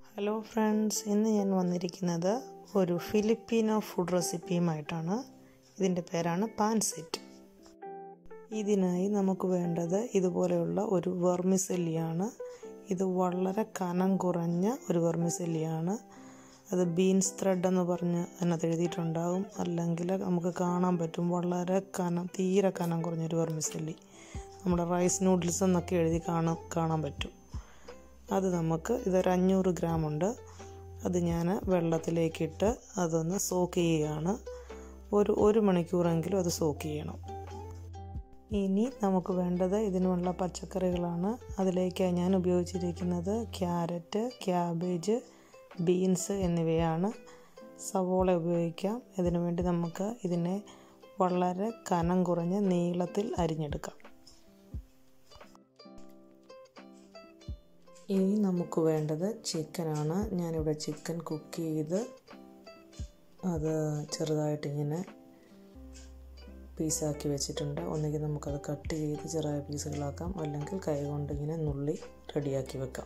hello friends ഇന്ന് ഞാൻ വന്നിരിക്കുന്നത് ഒരു ഫിലിപ്പീനോ ഫുഡ് റെസിപ്പിയുമായിട്ടാണ് ഇതിൻ്റെ പേരാണ് പാൻസെറ്റ് ഇതിനായി നമുക്ക് വേണ്ടത് ഇതുപോലെയുള്ള ഒരു വെർമിസെല്ലിയാണ് ഇത് വളരെ കനം കുറഞ്ഞ ഒരു വെർമിസെല്ലിയാണ് അത് ബീൻസ് ത്രെഡ് എന്ന് പറഞ്ഞ് അതിനകത്ത് എഴുതിയിട്ടുണ്ടാകും അല്ലെങ്കിൽ നമുക്ക് കാണാൻ പറ്റും വളരെ കനം തീരെ കനം കുറഞ്ഞൊരു വെർമിസെല്ലി നമ്മുടെ റൈസ് നൂഡിൽസ് എന്നൊക്കെ എഴുതി കാണാൻ കാണാൻ പറ്റും അത് നമുക്ക് ഇതൊരു അഞ്ഞൂറ് ഗ്രാം ഉണ്ട് അത് ഞാൻ വെള്ളത്തിലേക്കിട്ട് അതൊന്ന് സോക്ക് ചെയ്യുകയാണ് ഒരു ഒരു മണിക്കൂറെങ്കിലും അത് സോക്ക് ചെയ്യണം ഇനി നമുക്ക് വേണ്ടത് ഇതിനുള്ള പച്ചക്കറികളാണ് അതിലേക്കായി ഞാൻ ഉപയോഗിച്ചിരിക്കുന്നത് ക്യാരറ്റ് ക്യാബേജ് ബീൻസ് എന്നിവയാണ് സവോള ഉപയോഗിക്കാം ഇതിനു വേണ്ടി നമുക്ക് ഇതിനെ വളരെ കനം കുറഞ്ഞ് നീളത്തിൽ അരിഞ്ഞെടുക്കാം ഇനി നമുക്ക് വേണ്ടത് ചിക്കനാണ് ഞാനിവിടെ ചിക്കൻ കുക്ക് ചെയ്ത് അത് ചെറുതായിട്ട് ഇങ്ങനെ പീസാക്കി വെച്ചിട്ടുണ്ട് ഒന്നുകിൽ നമുക്കത് കട്ട് ചെയ്ത് ചെറിയ പീസുകളാക്കാം അല്ലെങ്കിൽ കൈ കൊണ്ട് ഇങ്ങനെ നുള്ളി റെഡിയാക്കി വെക്കാം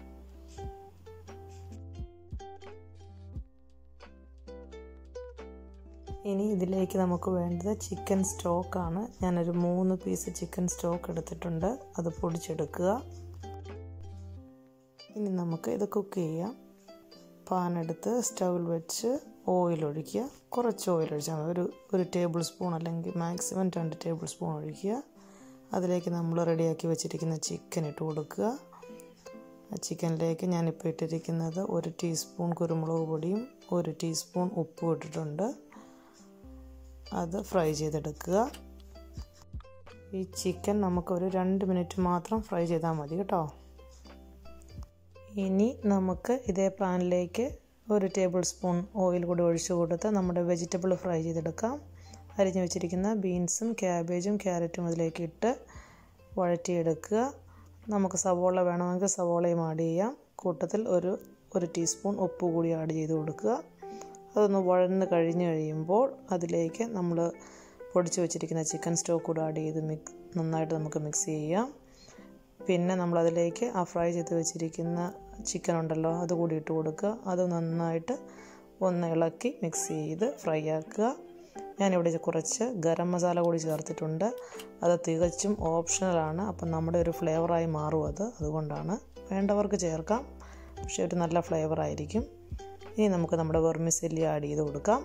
ഇനി ഇതിലേക്ക് നമുക്ക് വേണ്ടത് ചിക്കൻ സ്റ്റോക്കാണ് ഞാനൊരു മൂന്ന് പീസ് ചിക്കൻ സ്റ്റോക്ക് എടുത്തിട്ടുണ്ട് അത് പൊടിച്ചെടുക്കുക ഇനി നമുക്ക് ഇത് കുക്ക് ചെയ്യാം പാൻ എടുത്ത് സ്റ്റൗവിൽ വെച്ച് ഓയിൽ ഒഴിക്കുക കുറച്ച് ഓയിൽ ഒഴിച്ചാൽ മതി ഒരു ഒരു ടേബിൾ സ്പൂൺ അല്ലെങ്കിൽ മാക്സിമം രണ്ട് ടേബിൾ സ്പൂൺ ഒഴിക്കുക അതിലേക്ക് നമ്മൾ റെഡിയാക്കി വെച്ചിരിക്കുന്ന ചിക്കൻ ഇട്ട് കൊടുക്കുക ആ ചിക്കനിലേക്ക് ഞാനിപ്പോൾ ഇട്ടിരിക്കുന്നത് ഒരു ടീസ്പൂൺ കുരുമുളക് പൊടിയും ഒരു ടീസ്പൂൺ ഉപ്പും ഇട്ടിട്ടുണ്ട് അത് ഫ്രൈ ചെയ്തെടുക്കുക ഈ ചിക്കൻ നമുക്കൊരു രണ്ട് മിനിറ്റ് മാത്രം ഫ്രൈ ചെയ്താൽ മതി കേട്ടോ ഇനി നമുക്ക് ഇതേ പാനിലേക്ക് ഒരു ടേബിൾ സ്പൂൺ ഓയിൽ കൂടി ഒഴിച്ചു കൊടുത്ത് നമ്മുടെ വെജിറ്റബിൾ ഫ്രൈ ചെയ്തെടുക്കാം അരിഞ്ഞു വെച്ചിരിക്കുന്ന ബീൻസും ക്യാബേജും ക്യാരറ്റും അതിലേക്ക് ഇട്ട് വഴറ്റിയെടുക്കുക നമുക്ക് സവോള വേണമെങ്കിൽ സവോളയും ആഡ് ചെയ്യാം കൂട്ടത്തിൽ ഒരു ഒരു ടീസ്പൂൺ ഉപ്പ് കൂടി ആഡ് ചെയ്ത് കൊടുക്കുക അതൊന്ന് വഴന്ന് കഴിഞ്ഞ് കഴിയുമ്പോൾ അതിലേക്ക് നമ്മൾ പൊടിച്ച് വെച്ചിരിക്കുന്ന ചിക്കൻ സ്റ്റോക്ക് കൂടെ ആഡ് ചെയ്ത് മിക്സ് നന്നായിട്ട് നമുക്ക് മിക്സ് ചെയ്യാം പിന്നെ നമ്മളതിലേക്ക് ആ ഫ്രൈ ചെയ്ത് വെച്ചിരിക്കുന്ന ചിക്കൻ ഉണ്ടല്ലോ അത് കൂടി ഇട്ട് കൊടുക്കുക അത് നന്നായിട്ട് ഒന്ന് ഇളക്കി മിക്സ് ചെയ്ത് ഫ്രൈ ആക്കുക ഞാനിവിടെ കുറച്ച് ഗരം മസാല കൂടി ചേർത്തിട്ടുണ്ട് അത് തികച്ചും ഓപ്ഷണലാണ് അപ്പം നമ്മുടെ ഒരു ഫ്ലേവറായി മാറും അത് അതുകൊണ്ടാണ് വേണ്ടവർക്ക് ചേർക്കാം പക്ഷേ ഒരു നല്ല ഫ്ലേവർ ആയിരിക്കും ഇനി നമുക്ക് നമ്മുടെ വെർമിസെല്ലി ആഡ് ചെയ്ത് കൊടുക്കാം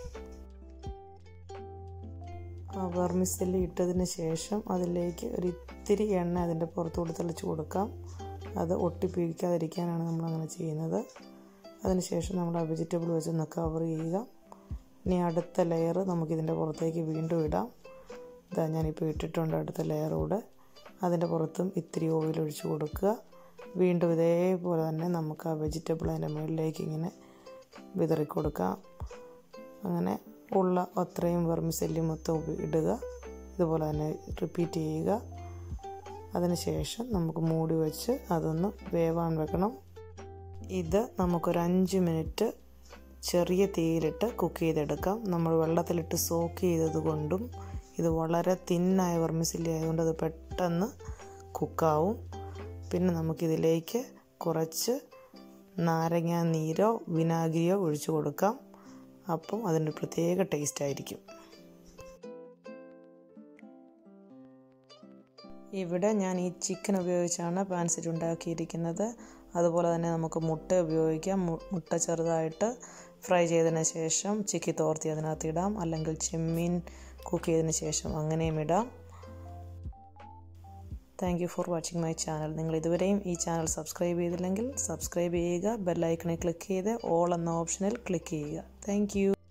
ആ വെർമിസെല്ലി ഇട്ടതിന് ശേഷം അതിലേക്ക് ഒരു ഇത്തിരി എണ്ണ അതിൻ്റെ പുറത്തുകൂടി തെളിച്ച് കൊടുക്കാം അത് ഒട്ടിപ്പിടിക്കാതിരിക്കാനാണ് നമ്മൾ അങ്ങനെ ചെയ്യുന്നത് അതിനുശേഷം നമ്മൾ ആ വെജിറ്റബിൾ വെച്ചൊന്ന് കവർ ചെയ്യുക ഇനി അടുത്ത ലെയർ നമുക്കിതിൻ്റെ പുറത്തേക്ക് വീണ്ടും ഇടാം ഇതാ ഞാനിപ്പോൾ ഇട്ടിട്ടുണ്ട് അടുത്ത ലെയർ കൂടെ അതിൻ്റെ പുറത്തും ഇത്തിരി ഓയിൽ ഒഴിച്ച് കൊടുക്കുക വീണ്ടും ഇതേപോലെ തന്നെ നമുക്ക് ആ വെജിറ്റബിൾ അതിൻ്റെ മുകളിലേക്ക് ഇങ്ങനെ വിതറി കൊടുക്കാം അങ്ങനെ ഉള്ള അത്രയും വെർമിസെല്ലി മൊത്തം ഇടുക ഇതുപോലെ തന്നെ റിപ്പീറ്റ് ചെയ്യുക അതിനുശേഷം നമുക്ക് മൂടി വെച്ച് അതൊന്ന് വേവാൻ വെക്കണം ഇത് നമുക്കൊരു അഞ്ച് മിനിറ്റ് ചെറിയ തീയിലിട്ട് കുക്ക് ചെയ്തെടുക്കാം നമ്മൾ വെള്ളത്തിലിട്ട് സോക്ക് ചെയ്തത് കൊണ്ടും ഇത് വളരെ തിന്നായ വെർമിസില്ലി ആയതുകൊണ്ട് അത് പെട്ടെന്ന് കുക്കാവും പിന്നെ നമുക്കിതിലേക്ക് കുറച്ച് നാരങ്ങ നീരോ വിനാഗിരിയോ ഒഴിച്ചു കൊടുക്കാം അപ്പം അതിൻ്റെ പ്രത്യേക ടേസ്റ്റ് ആയിരിക്കും ഇവിടെ ഞാൻ ഈ ചിക്കൻ ഉപയോഗിച്ചാണ് പാൻസെറ്റ് ഉണ്ടാക്കിയിരിക്കുന്നത് അതുപോലെ തന്നെ നമുക്ക് മുട്ട ഉപയോഗിക്കാം മുട്ട ചെറുതായിട്ട് ഫ്രൈ ചെയ്തതിന് ശേഷം ചിക്കി തോർത്തി അതിനകത്ത് ഇടാം അല്ലെങ്കിൽ ചെമ്മീൻ കുക്ക് ചെയ്തതിന് ശേഷം അങ്ങനെയും ഇടാം thank you for watching my channel നിങ്ങൾ ഇതുവരെയും ഈ ചാനൽ സബ്സ്ക്രൈബ് ചെയ്തില്ലെങ്കിൽ സബ്സ്ക്രൈബ് ചെയ്യുക ബെല്ലൈക്കണിൽ ക്ലിക്ക് ചെയ്ത് ഓൾ എന്ന ഓപ്ഷനിൽ ക്ലിക്ക് ചെയ്യുക താങ്ക്